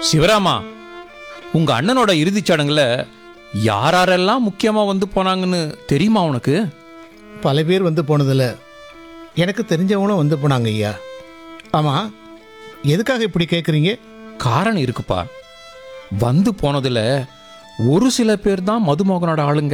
சிவராமா உங்க அண்ணனோட இறுதிச் சடங்குல யாரெல்லாம் முக்கியமா வந்து போனாங்கன்னு தெரியுமா உனக்கு பல பேர் வந்து போனதில் எனக்கு தெரிஞ்சவங்களும் வந்து போனாங்க ஐயா ஆமாம் எதுக்காக இப்படி கேட்குறீங்க காரணம் இருக்குப்பா வந்து போனதுல ஒரு சில பேர் தான் மதுமோகனோட ஆளுங்க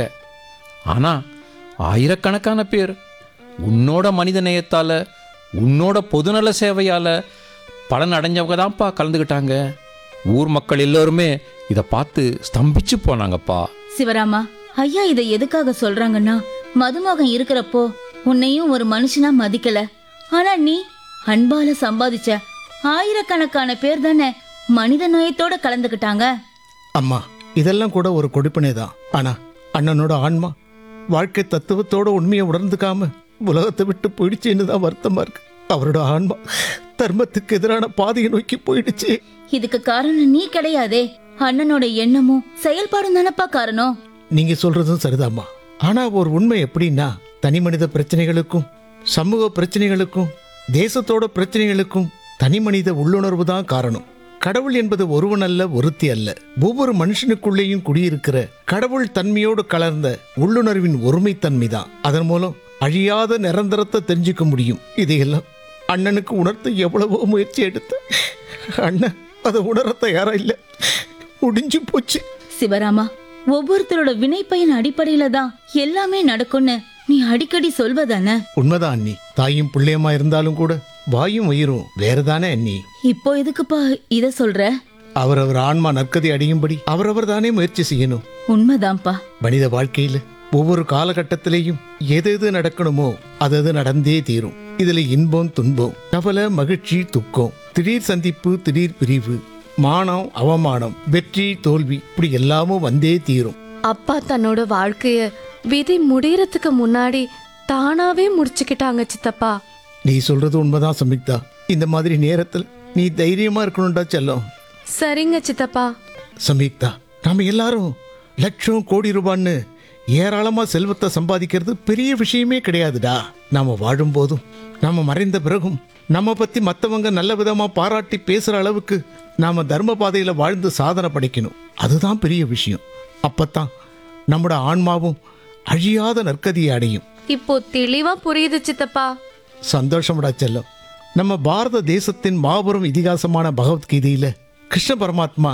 ஆனா ஆயிரக்கணக்கான பேர் உன்னோட மனித நேயத்தால உன்னோட பொதுநல சேவையால பலன் அடைஞ்சவங்க தான்ப்பா கலந்துக்கிட்டாங்க ஊர் மக்கள் எல்லோருமே இதை பார்த்து ஸ்தம்பிச்சு போனாங்கப்பா சிவராமா ஐயா இதை எதுக்காக சொல்றாங்கன்னா மதுமகன் இருக்கிறப்போ உன்னையும் ஒரு மனுஷனா மதிக்கல ஆனா நீ அன்பால சம்பாதிச்ச ஆயிரக்கணக்கான பேர் தானே மனித நேயத்தோட கலந்துக்கிட்டாங்க அம்மா இதெல்லாம் கூட ஒரு கொடுப்பினை தான் ஆனால் அண்ணனோட ஆன்மா வாழ்க்கை தத்துவத்தோட உண்மையை உணர்ந்துக்காம உலகத்தை விட்டு போயிடுச்சுன்னு தான் வருத்தமா இருக்கு அவரோட ஆன்மா தர்மத்துக்கு எதிரான பாதையை நோக்கி போயிடுச்சு இதுக்கு காரணம் நீ கிடையாதே அண்ணனோட எண்ணமும் செயல்பாடும் தானப்பா காரணம் நீங்க சொல்றதும் சரிதாம்மா ஆனா ஒரு உண்மை எப்படின்னா தனி மனித பிரச்சனைகளுக்கும் சமூக பிரச்சனைகளுக்கும் தேசத்தோட பிரச்சனைகளுக்கும் தனி மனித உள்ளுணர்வு தான் காரணம் கடவுள் என்பது ஒருவன் அல்ல ஒருத்தி அல்ல ஒவ்வொரு மனுஷனுக்குள்ளேயும் குடியிருக்கிற கடவுள் தன்மையோடு கலர்ந்த உள்ளுணர்வின் ஒருமைத்தன்மை தான் அதன் மூலம் அழியாத நிரந்தரத்தை தெரிஞ்சுக்க முடியும் இதையெல்லாம் அண்ணனுக்கு உணர்த்த எவ்வளவோ முயற்சி எடுத்த அண்ணன் அதை உணர தயாரா இல்லை முடிஞ்சு போச்சு சிவராமா ஒவ்வொருத்தரோட வினைப்பயன் அடிப்படையில தான் எல்லாமே நடக்கும்னு நீ அடிக்கடி சொல்வதானே உண்மைதான் அண்ணி தாயும் பிள்ளையமா இருந்தாலும் கூட வாயும் வயிறும் வேறதானே அண்ணி இப்போ எதுக்குப்பா இத சொல்ற அவரவர் ஆன்மா நற்கதி அடையும்படி அவரவர் தானே முயற்சி செய்யணும் உண்மைதான்ப்பா மனித வாழ்க்கையில ஒவ்வொரு காலகட்டத்திலேயும் எது எது நடக்கணுமோ அது அது நடந்தே தீரும் இதுல இன்பம் துன்பம் கவலை மகிழ்ச்சி துக்கம் திடீர் சந்திப்பு திடீர் பிரிவு மானம் அவமானம் வெற்றி தோல்வி இப்படி எல்லாமும் வந்தே தீரும் அப்பா தன்னோட வாழ்க்கைய விதி முடியறதுக்கு முன்னாடி தானாவே முடிச்சுக்கிட்டாங்க சித்தப்பா நீ சொல்றது உண்மைதான் சமிக்தா இந்த மாதிரி நேரத்தில் நீ தைரியமா இருக்கணும்டா செல்லம் சரிங்க சித்தப்பா சமீக்தா நாம எல்லாரும் லட்சம் கோடி ரூபான்னு ஏராளமா செல்வத்தை சம்பாதிக்கிறது பெரிய விஷயமே கிடையாதுடா நாம வாழும் போதும் நாம மறைந்த பிறகும் நம்ம பத்தி மத்தவங்க நல்ல விதமா பாராட்டி பேசுற அளவுக்கு நாம தர்ம பாதையில வாழ்ந்து சாதனை படைக்கணும் அதுதான் பெரிய விஷயம் அப்பத்தான் நம்மோட ஆன்மாவும் அழியாத நற்கதியை அடையும் இப்போ தெளிவா புரியுது சித்தப்பா சந்தோஷம்டா செல்லம் நம்ம பாரத தேசத்தின் மாபெரும் இதிகாசமான பகவத்கீதையில கிருஷ்ண பரமாத்மா